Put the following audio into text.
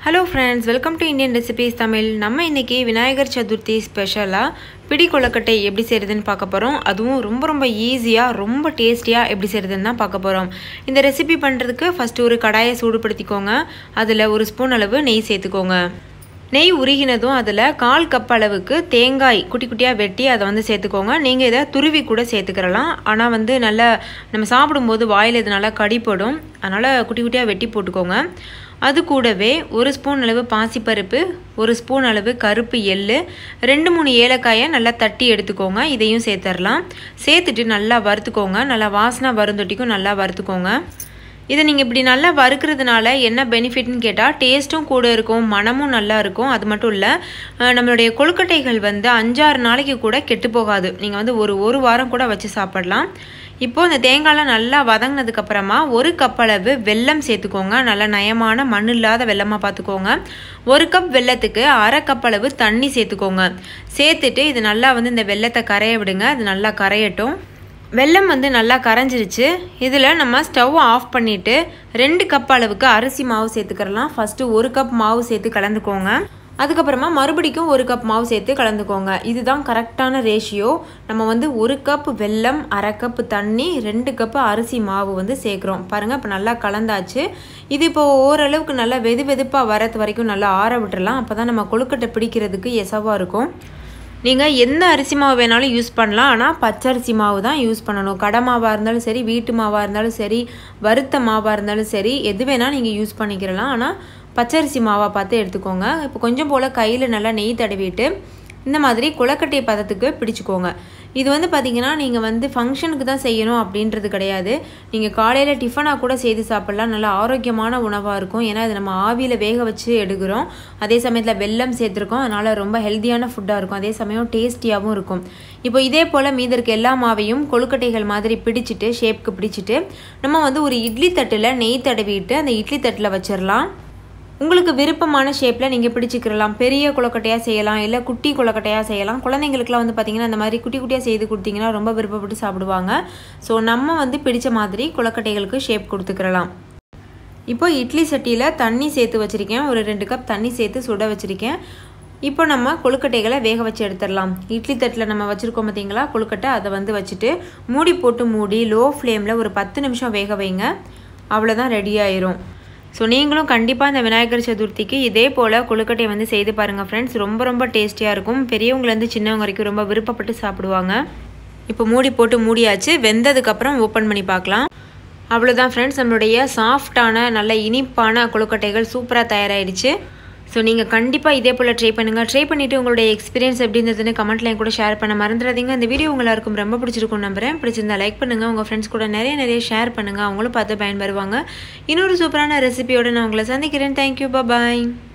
hello friends welcome to Indian recipes Tamil நம்ம இன்றைக்கி விநாயகர் சதுர்த்தி ஸ்பெஷலாக பிடி கொழுக்கட்டை எப்படி செய்கிறதுன்னு பார்க்க போகிறோம் அதுவும் ரொம்ப ரொம்ப ஈஸியாக ரொம்ப டேஸ்டியாக எப்படி செய்கிறதுன்னு தான் பார்க்க போகிறோம் இந்த ரெசிபி பண்ணுறதுக்கு ஃபஸ்ட்டு ஒரு கடாயை சூடுபடுத்திக்கோங்க அதில் ஒரு ஸ்பூன் அளவு நெய் சேர்த்துக்கோங்க நெய் உருகினதும் அதில் கால் கப் அளவுக்கு தேங்காய் குட்டி குட்டியாக வெட்டி அதை வந்து சேர்த்துக்கோங்க நீங்கள் இதை துருவி கூட சேர்த்துக்கிறலாம் ஆனால் வந்து நல்லா நம்ம சாப்பிடும்போது வாயில் இது நல்லா கடிப்படும் அதனால் குட்டி குட்டியாக வெட்டி போட்டுக்கோங்க அது கூடவே ஒரு ஸ்பூன் அளவு பாசிப்பருப்பு ஒரு ஸ்பூன் அளவு கருப்பு எள்ளு ரெண்டு மூணு ஏலக்காயை நல்லா தட்டி எடுத்துக்கோங்க இதையும் சேர்த்துடலாம் சேர்த்துட்டு நல்லா வறுத்துக்கோங்க நல்லா வாசனை வருந்தொட்டிக்கும் நல்லா வறுத்துக்கோங்க இதை நீங்கள் இப்படி நல்லா வறுக்கிறதுனால என்ன பெனிஃபிட்னு கேட்டால் டேஸ்ட்டும் கூட இருக்கும் மனமும் நல்லா இருக்கும் அது மட்டும் இல்லை நம்மளுடைய கொழுக்கட்டைகள் வந்து அஞ்சாறு நாளைக்கு கூட கெட்டு போகாது நீங்கள் வந்து ஒரு ஒரு வாரம் கூட வச்சு சாப்பிடலாம் இப்போது இந்த தேங்காய்லாம் நல்லா வதங்கினதுக்கப்புறமா ஒரு கப் அளவு வெல்லம் சேர்த்துக்கோங்க நல்லா நயமான மண் இல்லாத வெள்ளமாக பார்த்துக்கோங்க ஒரு கப் வெள்ளத்துக்கு அரை கப் அளவு தண்ணி சேர்த்துக்கோங்க சேர்த்துட்டு இது நல்லா வந்து இந்த வெள்ளத்தை கரைய விடுங்க அது நல்லா கரையட்டும் வெல்லம் வந்து நல்லா கரைஞ்சிருச்சு இதில் நம்ம ஸ்டவ் ஆஃப் பண்ணிவிட்டு ரெண்டு கப் அளவுக்கு அரிசி மாவு சேர்த்துக்கிறலாம் ஃபஸ்ட்டு ஒரு கப் மாவு சேர்த்து கலந்துக்கோங்க அதுக்கப்புறமா மறுபடிக்கும் ஒரு கப் மாவு சேர்த்து கலந்துக்கோங்க இதுதான் கரெக்டான ரேஷியோ நம்ம வந்து ஒரு கப் வெல்லம் அரை கப் தண்ணி ரெண்டு கப்பு அரிசி மாவு வந்து சேர்க்குறோம் பாருங்கள் இப்போ நல்லா கலந்தாச்சு இது இப்போ ஓரளவுக்கு நல்லா வெது வெதுப்பாக வரது வரைக்கும் நல்லா ஆற விட்டுறலாம் அப்போ தான் நம்ம கொழுக்கட்டை பிடிக்கிறதுக்கு எசவாக இருக்கும் நீங்கள் எந்த அரிசி மாவு வேணாலும் யூஸ் பண்ணலாம் ஆனால் பச்சரிசி மாவு தான் யூஸ் பண்ணணும் கடை மாவாக இருந்தாலும் சரி வீட்டு மாவாக இருந்தாலும் சரி வறுத்த மாவாக இருந்தாலும் சரி எது வேணால் நீங்கள் யூஸ் பண்ணிக்கிறலாம் ஆனால் பச்சரிசி மாவாக பார்த்து எடுத்துக்கோங்க இப்போ கொஞ்சம் போல் கையில் நல்லா நெய் தடவிட்டு இந்த மாதிரி குளக்கட்டை பதத்துக்கு பிடிச்சிக்கோங்க இது வந்து பார்த்திங்கன்னா நீங்கள் வந்து ஃபங்க்ஷனுக்கு தான் செய்யணும் அப்படின்றது கிடையாது நீங்கள் காலையில் டிஃபனாக கூட செய்து சாப்பிட்லாம் நல்லா ஆரோக்கியமான உணவாக இருக்கும் ஏன்னா இது நம்ம ஆவியில் வேக வச்சு எடுக்கிறோம் அதே சமயத்தில் வெல்லம் சேர்த்துருக்கோம் அதனால் ரொம்ப ஹெல்த்தியான ஃபுட்டாக இருக்கும் அதே சமயம் டேஸ்டியாகவும் இருக்கும் இப்போ இதே போல் மீது இருக்க எல்லா மாவையும் கொழுக்கட்டைகள் மாதிரி பிடிச்சிட்டு ஷேப்க்கு பிடிச்சிட்டு நம்ம வந்து ஒரு இட்லி தட்டில் நெய் தடவிட்டு அந்த இட்லி தட்டில் வச்சிடலாம் உங்களுக்கு விருப்பமான ஷேப்பில் நீங்கள் பிடிச்சிக்கிறலாம் பெரிய கொழுக்கட்டையாக செய்யலாம் இல்லை குட்டி கொழுக்கட்டையாக செய்யலாம் குழந்தைங்களுக்குலாம் வந்து பார்த்திங்கன்னா இந்த மாதிரி குட்டி குட்டியாக செய்து கொடுத்தீங்கன்னா ரொம்ப விருப்பப்பட்டு சாப்பிடுவாங்க ஸோ நம்ம வந்து பிடிச்ச மாதிரி கொழுக்கட்டைகளுக்கு ஷேப் கொடுத்துக்கிறலாம் இப்போ இட்லி சட்டியில் தண்ணி சேர்த்து வச்சுருக்கேன் ஒரு ரெண்டு கப் தண்ணி சேர்த்து சுட வச்சுருக்கேன் இப்போ நம்ம கொழுக்கட்டைகளை வேக வச்சு எடுத்துடலாம் இட்லி தட்டில் நம்ம வச்சுருக்கோம் பார்த்தீங்களா கொழுக்கட்டை அதை வந்து வச்சுட்டு மூடி போட்டு மூடி லோ ஃப்ளேமில் ஒரு பத்து நிமிஷம் வேக வைங்க அவ்வளோதான் ரெடி ஆயிரும் ஸோ நீங்களும் கண்டிப்பாக இந்த விநாயகர் சதுர்த்திக்கு இதே போல் கொழுக்கட்டை வந்து செய்து பாருங்கள் ஃப்ரெண்ட்ஸ் ரொம்ப ரொம்ப டேஸ்டியாக இருக்கும் பெரியவங்கலேருந்து சின்னவங்க வரைக்கும் ரொம்ப விருப்பப்பட்டு சாப்பிடுவாங்க இப்போ மூடி போட்டு மூடியாச்சு வெந்ததுக்கப்புறம் ஓப்பன் பண்ணி பார்க்கலாம் அவ்வளோதான் ஃப்ரெண்ட்ஸ் நம்மளுடைய சாஃப்டான நல்ல இனிப்பான கொழுக்கட்டைகள் சூப்பராக தயாராகிடுச்சு ஸோ நீங்கள் கண்டிப்பாக இதே போல் ட்ரை பண்ணுங்கள் ட்ரை பண்ணிவிட்டு உங்களுடைய எக்ஸ்பீரியன்ஸ் எப்படி இருந்ததுன்னு கமெண்ட்டில் என் கூட ஷேர் பண்ண மறந்துடாதீங்க இந்த வீடியோ உங்கள் எல்லாருக்கும் ரொம்ப பிடிச்சிருக்கும் நம்புறேன் பிடிச்சிருந்தா லைக் பண்ணுங்கள் உங்கள் ஃப்ரெண்ட்ஸ் கூட நிறைய நிறைய ஷேர் பண்ணுங்கள் அவங்களும் பார்த்து பயன்பெறுவாங்க இன்னொரு சூப்பரான ரெசிபியோடு நான் உங்களை சந்திக்கிறேன் தேங்க்யூ பாய்